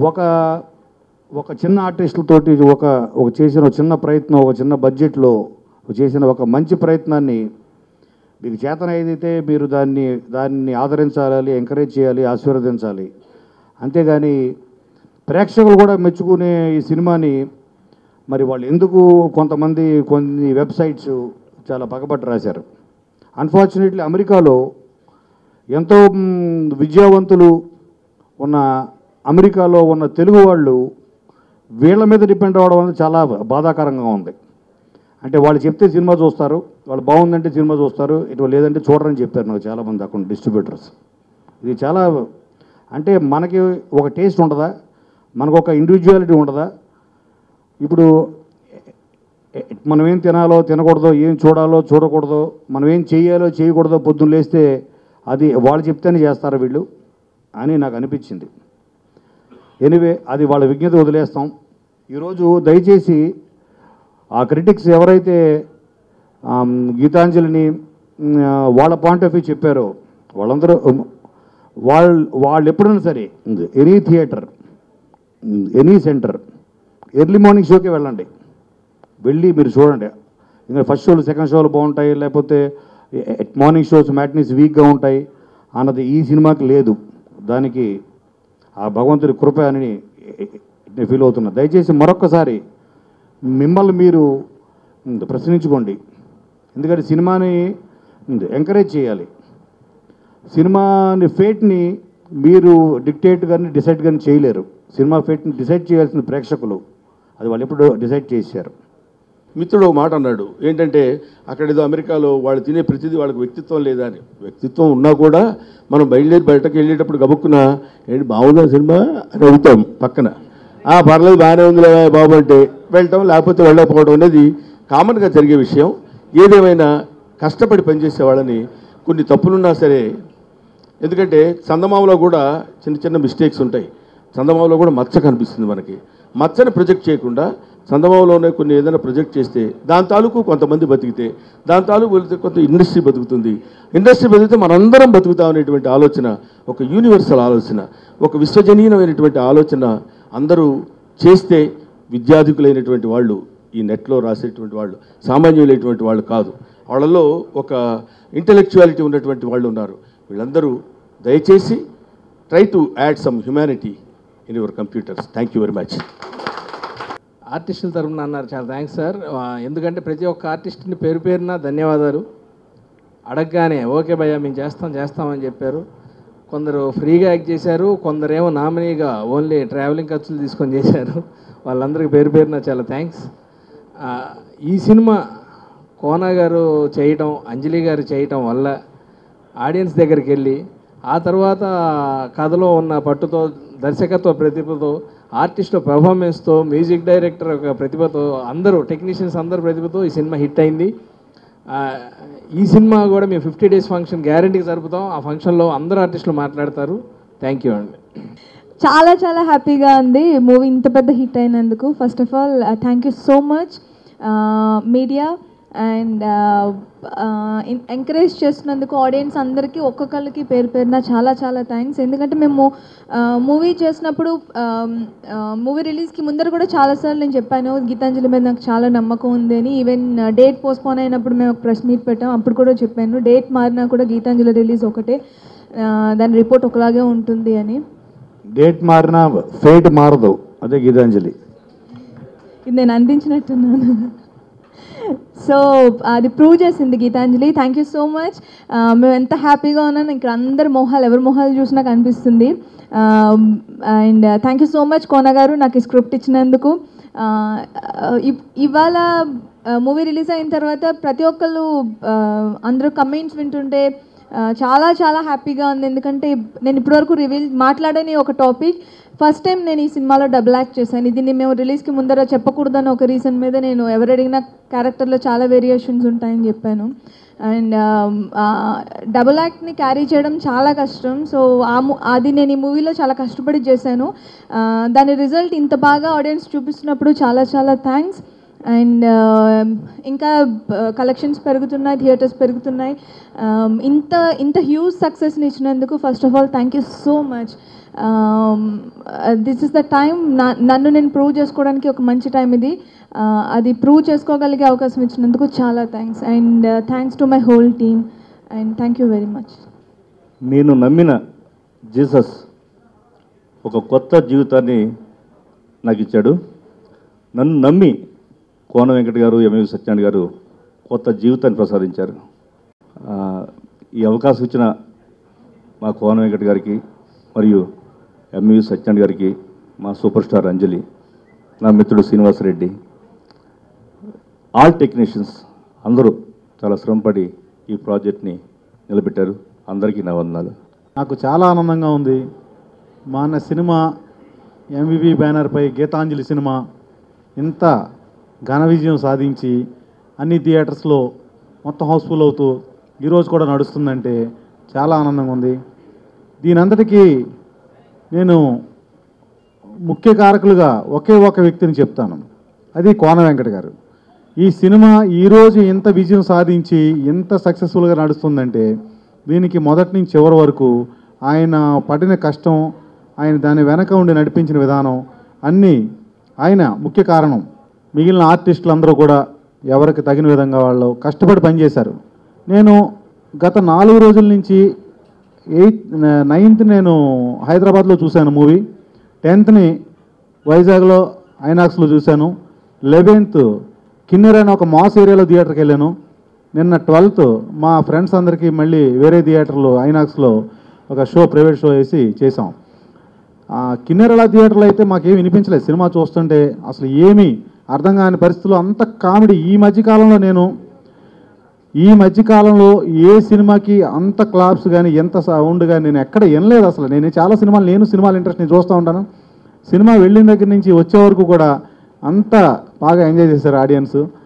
ఒక ఒక చిన్న ఆర్టిస్టులతోటి ఒక ఒక చేసిన ఒక చిన్న ప్రయత్నం ఒక చిన్న బడ్జెట్లో చేసిన ఒక మంచి ప్రయత్నాన్ని మీకు చేతన ఏదైతే మీరు దాన్ని దాన్ని ఆదరించాలి ఎంకరేజ్ చేయాలి ఆశీర్వదించాలి అంతేగాని ప్రేక్షకులు కూడా మెచ్చుకునే ఈ సినిమాని మరి వాళ్ళు ఎందుకు కొంతమంది కొన్ని వెబ్సైట్స్ చాలా పగబట్టి రాశారు అన్ఫార్చునేట్లీ అమెరికాలో ఎంతో మ్, విద్యావంతులు ఉన్న అమెరికాలో ఉన్న తెలుగు వాళ్ళు వీళ్ళ మీద డిపెండ్ అవ్వడం అనేది చాలా బాధాకరంగా ఉంది అంటే వాళ్ళు చెప్తే సినిమా చూస్తారు వాళ్ళు బాగుందంటే సినిమా చూస్తారు ఇటు లేదంటే చూడరని చెప్పారు నాకు చాలామంది అక్కడ డిస్ట్రిబ్యూటర్స్ ఇది చాలా అంటే మనకి ఒక టేస్ట్ ఉండదా మనకు ఒక ఇండివిజువాలిటీ ఉండదా ఇప్పుడు ఎ- మనం ఏం తినాలో తినకూడదో ఏం చూడాలో చూడకూడదో మనం ఏం చేయాలో చేయకూడదో పొద్దున్న లేస్తే అది వాళ్ళు చెప్తేనే చేస్తారు వీళ్ళు అని నాకు అనిపించింది ఎనివే అది వాళ్ళ విజ్ఞత వదిలేస్తాం ఈరోజు దయచేసి ఆ క్రిటిక్స్ ఎవరైతే ఆమ్, గీతాంజలిని మ్, ఆ, వాళ్ళ పాయింట్ ఆఫ్ వ్యూ చెప్పారో వాళ్ళందరూ ఉమ్, వాళ్ళు వాళ్ళు ఎప్పుడైనా సరే any theatre any centre early morning షోకి వెళ్ళండి వెళ్ళి మీరు చూడండి ఇంకా ఫస్ట్ షోలు సెకండ్ షోలు బాగుంటాయి లేకపోతే మార్నింగ్ షోస్ మ్యాట్నీస్ వీక్గా ఉంటాయి అన్నది ఈ సినిమాకి లేదు దానికి ఆ భగవంతుడి కృప అని నేను ఫీల్ అవుతున్నా దయచేసి మరొక్కసారి మిమ్మల్ని మీరు ఉమ్, ప్రశ్నించుకోండి ఎందుకంటే సినిమాని ఎంకరేజ్ చేయాలి సినిమాని ఫేట్ని మీరు డిక్టేట్ కానీ డిసైడ్ కానీ చేయలేరు సినిమా ఫేట్ని డిసైడ్ చేయాల్సిన ప్రేక్షకులు అది వాళ్ళు ఎప్పుడు డిసైడ్ చేశారు మిత్రుడు ఒక మాట అన్నాడు ఏంటంటే అక్కడ ఏదో అమెరికాలో వాళ్ళు తినే ప్రతిదీ వాళ్ళకి వ్యక్తిత్వం లేదా అని వ్యక్తిత్వం ఉన్నా కూడా మనం బయలుదేరి బయటకు వెళ్ళేటప్పుడు గబుక్కున ఏంటి బాగుందా సినిమా అని అడుగుతాం పక్కన ఆ పర్లేదు బాగానే ఉందిలే బాబు అంటే వెళ్ళటం లేకపోతే వెళ్ళకపోవడం అనేది కామన్గా జరిగే విషయం ఏదేమైనా కష్టపడి పనిచేసే వాళ్ళని కొన్ని తప్పులున్నా సరే ఎందుకంటే చందమామలో కూడా చిన్న చిన్న మిస్టేక్స్ ఉంటాయి చందమామలో కూడా మచ్చ కనిపిస్తుంది మనకి మచ్చని ప్రొజెక్ట్ చేయకుండా చందమామలోనే కొన్ని ఏదైనా ప్రొజెక్ట్ చేస్తే దాని తాలూకు కొంతమంది బతికితే దాని తాలూకు వెళితే కొంత ఇండస్ట్రీ బతుకుతుంది ఇండస్ట్రీ బతికితే మనందరం బతుకుతాం అనేటువంటి ఆలోచన ఒక యూనివర్సల్ ఆలోచన ఒక విశ్వజనీయమైనటువంటి ఆలోచన అందరూ చేస్తే విద్యాధికులైనటువంటి వాళ్ళు ఈ నెట్లో రాసేటువంటి వాళ్ళు సామాన్యులైనటువంటి వాళ్ళు కాదు వాళ్ళలో ఒక ఇంటలెక్చువాలిటీ ఉన్నటువంటి వాళ్ళు ఉన్నారు వీళ్ళందరూ దయచేసి try to add some humanity in your computers thank you very much ఆర్టిస్టుల తరపున అన్నారు చాలా థ్యాంక్స్ సార్ ఆ, ఎందుకంటే ప్రతి ఒక్క ఆర్టిస్ట్ని పేరు పేరున ధన్యవాదాలు అడగగానే ఓకే భయ్యా మేము చేస్తాం చేస్తామని చెప్పారు కొందరు ఫ్రీగా యాక్ట్ చేశారు కొందరేమో నామినీగా ఓన్లీ ట్రావెలింగ్ ఖర్చులు తీసుకొని చేశారు వాళ్ళందరికీ పేరు పేరున చాలా థ్యాంక్స్ ఈ సినిమా కోన గారు చేయటం అంజలి గారు చేయటం వల్ల ఆడియన్స్ దగ్గరికి వెళ్ళి ఆ తర్వాత కథలో ఉన్న పట్టుతో దర్శకత్వ ప్రతిభతో ఆర్టిస్ట్ పెర్ఫార్మెన్స్తో మ్యూజిక్ డైరెక్టర్ యొక్క ప్రతిభతో అందరూ టెక్నీషియన్స్ అందరూ ప్రతిభతో ఈ సినిమా హిట్ అయింది ఆ, ఈ సినిమా కూడా మేము ఫిఫ్టీ డేస్ ఫంక్షన్ గ్యారంటీకి జరుపుతాం ఆ ఫంక్షన్లో అందరూ ఆర్టిస్టులు మాట్లాడతారు థ్యాంక్ యూ అండి చాలా చాలా హ్యాపీగా ఉంది మూవీ ఇంత పెద్ద హిట్ అయినందుకు first of all thank you so much media and encourage చేస్తున్నందుకు ఆడియన్స్ అందరికీ ఒక్కొక్కరికి పేరు పేరున చాలా చాలా థ్యాంక్స్ ఎందుకంటే మేము మూవీ చేసినప్పుడు మూవీ రిలీజ్కి ముందర కూడా చాలాసార్లు నేను చెప్పాను గీతాంజలి మీద నాకు చాలా నమ్మకం ఉంది అని ఈవెన్ డేట్ పోస్ట్పోన్ అయినప్పుడు మేము ఒక ప్రెస్ మీట్ పెట్టాం అప్పుడు కూడా చెప్పాను డేట్ మారినా కూడా గీతాంజలి రిలీజ్ ఒకటే ఆ, దాని రిపోర్ట్ ఒకలాగే ఉంటుంది అని డేట్ మారినా ఫేట్ మారదు అదే గీతాంజలి ఇది నేను అందించినట్టున్నాను సో అది ప్రూవ్ చేసింది Geethanjali thank you so much మేము ఎంత హ్యాపీగా ఉన్నాను ఇక్కడ అందరి మొహాలు ఎవరి మొహాలు చూసినా కనిపిస్తుంది and thank you so much Kona గారు నాకు ఈ స్క్రిప్ట్ ఇచ్చినందుకు Uh, ఇప్- ఇవాళ మూవీ రిలీజ్ అయిన తర్వాత ప్రతి ఒక్కళ్ళు uh, అందరూ కమెంట్స్ వింటుంటే uh, చాలా చాలా హ్యాపీగా ఉంది ఎందుకంటే నేను ఇప్పటివరకు రివీల్ మాట్లాడని ఒక టాపిక్ ఫస్ట్ టైం నేను ఈ సినిమాలో డబుల్ యాక్ట్ చేశాను దీన్ని మేము రిలీజ్కి ముందర చెప్పకూడదని ఒక రీజన్ మీద నేను ఎవరు అడిగినా క్యారెక్టర్లో చాలా వేరియేషన్స్ ఉంటాయని చెప్పాను అండ్ డబుల్ యాక్ట్ని క్యారీ చేయడం చాలా కష్టం సో ఆ ము- అది నేను ఈ మూవీలో చాలా కష్టపడి చేశాను ఆ, దాని రిజల్ట్ ఇంత బాగా ఆడియన్స్ చూపిస్తున్నప్పుడు చాలా చాలా థ్యాంక్స్ అండ్ ఇంకా కలెక్షన్స్ పెరుగుతున్నాయి థియేటర్స్ పెరుగుతున్నాయి Um, ఇంత ఇంత హ్యూజ్ సక్సెస్ని ఇచ్చినందుకు first of all thank you so much this is the time నన్ను నేను ప్రూవ్ చేసుకోవడానికి ఒక మంచి టైం ఇది Uh, అది ప్రూవ్ చేసుకోగలిగే అవకాశం ఇచ్చినందుకు చాలా thanks and thanks to my whole team and thank you very much నేను నమ్మిన జీసస్ ఒక కొత్త జీవితాన్ని నాకు ఇచ్చాడు నన్ను నమ్మి కోన వెంకట గారు ఎంఏ సత్యనారాయణ గారు కొత్త జీవితాన్ని ప్రసాదించారు ఆ, ఈ అవకాశం ఇచ్చిన మా కోన వెంకట గారికి మరియు ఎంవి సత్యనారాయణ గారికి మా సూపర్ స్టార్ అంజలి నా మిత్రుడు శ్రీనివాసరెడ్డి ఆల్ టెక్నీషియన్స్ అందరూ చాలా శ్రమపడి ఈ ప్రాజెక్ట్ని నిలబెట్టారు అందరికీ నా వందనాలు నాకు చాలా ఆనందంగా ఉంది మా అన్న సినిమా ఎంవివి బ్యానర్పై గీతాంజలి సినిమా ఇంత ఘన విజయం సాధించి అన్ని థియేటర్స్లో మొత్తం హౌస్ఫుల్ అవుతూ ఈరోజు కూడా నడుస్తుందంటే చాలా ఆనందంగా ఉంది దీని అంతటికీ నేను ముఖ్య కారకులుగా ఒకే ఒక వ్యక్తిని చెప్తాను అది కోన వెంకట గారు ఈ సినిమా ఈరోజు ఎంత విజయం సాధించి ఎంత సక్సెస్ఫుల్గా నడుస్తుందంటే దీనికి మొదటి నుంచి చివరి వరకు ఆయన పడిన కష్టం ఆయన దాని వెనక ఉండి నడిపించిన విధానం అన్నీ ఆయన ముఖ్య కారణం మిగిలిన ఆర్టిస్టులు అందరూ కూడా ఎవరికి తగిన విధంగా వాళ్ళు కష్టపడి పనిచేశారు నేను గత నాలుగు రోజుల నుంచి ఎయిత్ నైన్త్ నేను హైదరాబాద్లో చూశాను మూవీ టెన్త్ని వైజాగ్లో ఐనాక్స్లో చూశాను లెవెన్త్ కిన్నెర్ అనే ఒక మాస్ ఏరియాలో థియేటర్కి వెళ్ళాను నిన్న ట్వెల్త్ మా ఫ్రెండ్స్ అందరికీ మళ్ళీ వేరే థియేటర్లో ఐనాక్స్లో ఒక షో ప్రైవేట్ షో వేసి చేసాం ఆ కిన్నెరళ థియేటర్లో అయితే మాకేం వినిపించలేదు సినిమా చూస్తుంటే అసలు ఏమీ అర్థం కాని పరిస్థితుల్లో అంత కామెడీ ఈ మధ్యకాలంలో నేను ఈ మధ్యకాలంలో ఏ సినిమాకి అంత క్లాప్స్ కానీ ఎంత సౌండ్ కానీ నేను ఎక్కడ వినలేదు అసలు నేను చాలా సినిమాలు నేను సినిమాలు ఇంట్రెస్ట్ నేను చూస్తూ ఉంటాను సినిమా వెళ్ళిన దగ్గర నుంచి వచ్చే వరకు కూడా అంత బాగా ఎంజాయ్ చేశారు ఆడియన్స్